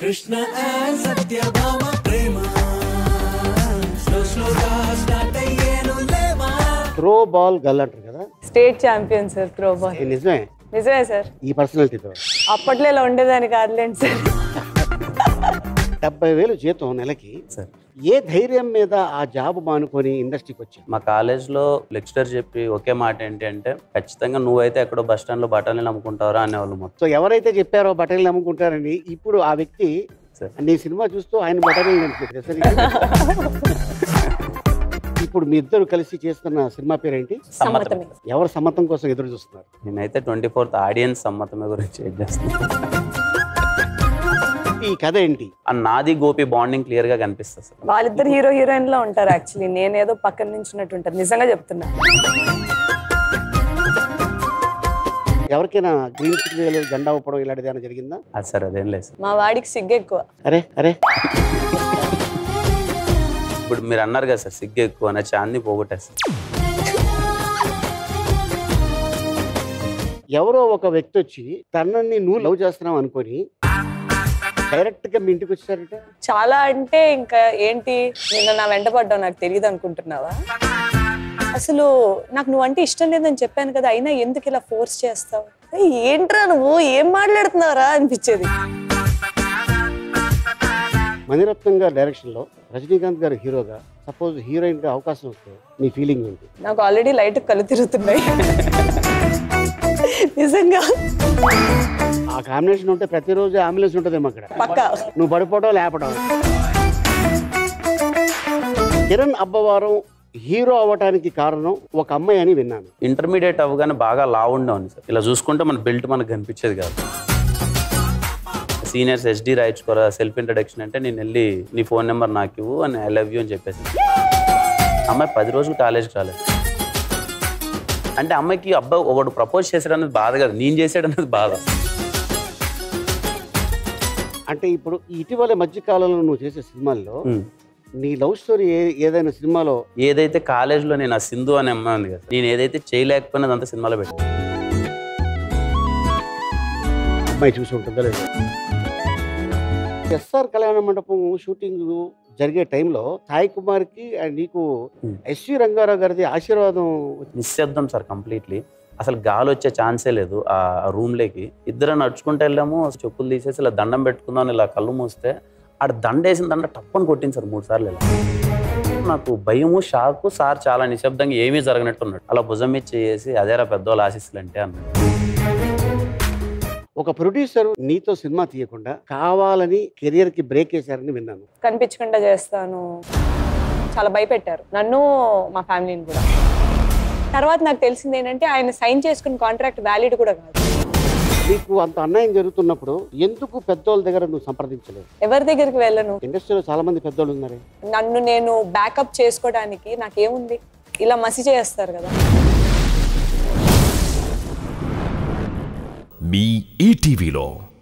Krishna and Satyabhama ప్రేమ slow స్లోగా start అయ్యేను లేవా త్రో బాల్ గల్ అంటారు కదా state champion sir throw ball ఇది నిజమే నిజమే సార్ ఈ పర్సనాలిటీతో అప్పట్లో ఇలా ఉండేదాని కాదులేండి సార్ డెబ్బై వేలు జీతం నెలకి సార్ ఏ ధైర్యం మీద ఆ జాబ్ మానుకొని ఇండస్ట్రీకి వచ్చావు మా కాలేజ్లో లెక్చరర్ చెప్పి ఒకే మాట ఏంటి అంటే ఖచ్చితంగా నువ్వైతే ఎక్కడో బస్ స్టాండ్లో బఠానీలు అమ్ముకుంటావరా అనేవాళ్ళు మొత్తం సో ఎవరైతే చెప్పారో బట్టలు నమ్ముకుంటారని ఇప్పుడు ఆ వ్యక్తి సార్. నీ సినిమా చూస్తూ ఆయన బట్టలు ఇప్పుడు మీ ఇద్దరు కలిసి చేస్తున్న సినిమా పేరేంటి సమ్మతమే ఎవరు సమ్మతం కోసం ఎదురు చూస్తున్నారు నేనైతే ట్వంటీ ఫోర్త్ ఆడియన్స్ సమ్మతమే గురించి ఏం చేస్తాను ఈ కథ ఏంటి ఆ నాది గోపి బాండింగ్ క్లియర్ గా కనిపిస్తుంది సార్ వాళ్ళిద్దరు హీరో హీరోయిన్ లో ఉంటారు యాక్చువల్లీ నేనేదో పక్కన నుంచినట్టు ఉంటారు నిజంగా చెప్తున్నా ఎవరికైనా గ్రీన్ సిగ్నల్ జెండా ఊపడం ఇలాంటిది ఏమైనా జరిగిందా అది సార్ అదేం లేదు సార్ మా వాడికి సిగ్గు ఎక్కువ అరే అరే ఇప్పుడు మీరు అన్నారు కదా సార్ సిగ్గు ఎక్కువ అనే చాంది పోగొట్టేస్తారు ఎవరో ఒక వ్యక్తి వచ్చి తనని నువ్వు లవ్ చేస్తున్నావు అనుకొని డైరెక్ట్ గా మీ ఇంటికి వచ్చారట చాలా అంటే ఇంకా ఏంటి నిన్న నా వెంట పడ్డావు నాకు తెలియదు అనుకుంటున్నావా అసలు నాకు నువ్వు అంటే ఇష్టం లేదని చెప్పాను కదా అయినా ఎందుకు ఇలా ఫోర్స్ చేస్తావు ఏయ్, ఏంట్రా నువ్వు ఏం మాట్లాడుతున్నావురా అనిపించేది మణిరత్నం గారి డైరెక్షన్ లో రజనీకాంత్ గారు హీరోగా సపోజ్ హీరోయిన్ గా అవకాశం వస్తే నీ ఫీలింగ్ ఏంటి నాకు ఆల్రెడీ లైట్ కళ్ళు తిరుగుతున్నాయి నిజంగా ఆ కాంబినేషన్ ఉంటే ప్రతిరోజు అంబులెన్స్ ఉంటుందేమో అక్కడ పక్క నువ్వు పడిపోవడం లేపడం కిరణ్ అబ్బవారం హీరో అవ్వటానికి కారణం ఒక అమ్మాయి అని విన్నాను ఇంటర్మీడియట్ అవ్వగానే బాగా లావు ఉండేవాడిని సార్ ఇలా చూసుకుంటే మన బెల్ట్ మనకు కనిపించేది కాదు సీనియర్స్ ఎస్డి రాయించుకోరా సెల్ఫ్ ఇంట్రడక్షన్ అంటే నేను వెళ్ళి నీ ఫోన్ నెంబర్ నాకు ఇవ్వు అని ఐ లవ్ యూ అని చెప్పేసి అమ్మాయి పది రోజులు కాలేజ్కి రాలేదు అంటే అమ్మాయికి అబ్బాయి ఒకడు ప్రపోజ్ చేసాడు అనేది బాధ కాదు నేను చేసాడు అనేది బాధ అంటే ఇప్పుడు ఇటీవల మధ్య కాలంలో నువ్వు చేసే సినిమాల్లో ఉమ్. నీ లవ్ స్టోరీ ఏ ఏదైనా సినిమాలో ఏదైతే కాలేజ్లో నేను ఆ సింధు అనే అమ్మాయి ఉంది కదా నేను ఏదైతే చేయలేకపోయినా అదంతా సినిమాలో పెట్టాను అమ్మాయి చూసి ఉంటుందో లేదు ఎస్ఆర్ కళ్యాణ మండపం షూటింగ్ జరిగే టైంలో సాయి కుమార్కి అండ్ నీకు Hmm. ఎస్వి రంగారావు గారిది ఆశీర్వాదం నిశ్శబ్దం సార్ కంప్లీట్లీ అసలు గాలి వచ్చే ఛాన్సే లేదు ఆ రూమ్లోకి ఇద్దరు నడుచుకుంటూ వెళ్ళాము చెప్పులు తీసేసి ఇలా దండం పెట్టుకుందాం ఇలా కళ్ళు మూస్తే ఆడ దండ వేసిన దండ టప్పని కొట్టింది సార్ మూడు సార్లు ఇలా నాకు భయము షాకు సార్ చాలా నిశ్శబ్దంగా ఏమీ జరగనట్టున్నాడు అలా భుజం మీద చేసి అదేరా పెద్దవాళ్ళు ఆశిస్తులు అంటే అన్నాడు ఒక ప్రొడ్యూసర్ నీతో సినిమా తీయకుండా కావాలని కెరియర్ కి బ్రేక్ వేశారని విన్నాను కనిపించకుండా చేస్తాను చాలా భయపెట్టారు నన్ను మా ఫ్యామిలీని కూడా తర్వాత నాకు తెలిసింది ఏంటంటే ఆయన సైన్ చేసుకున్న కాంట్రాక్ట్ వ్యాలిడ్ కూడా కాదు నీకు అంత అన్యాయం జరుగుతున్నప్పుడు ఎందుకు పెద్దోళ్ళ దగ్గర నువ్వు సంప్రదించలేదు ఎవరి దగ్గరికి వెళ్ళను ఇండస్ట్రీలో చాలా మంది పెద్దోళ్ళు ఉన్నారు నన్ను నేను బ్యాకప్ చేసుకోవడానికి నాకేముంది ఇలా మసి చేస్తారు కదా మీ ఈటీవీలో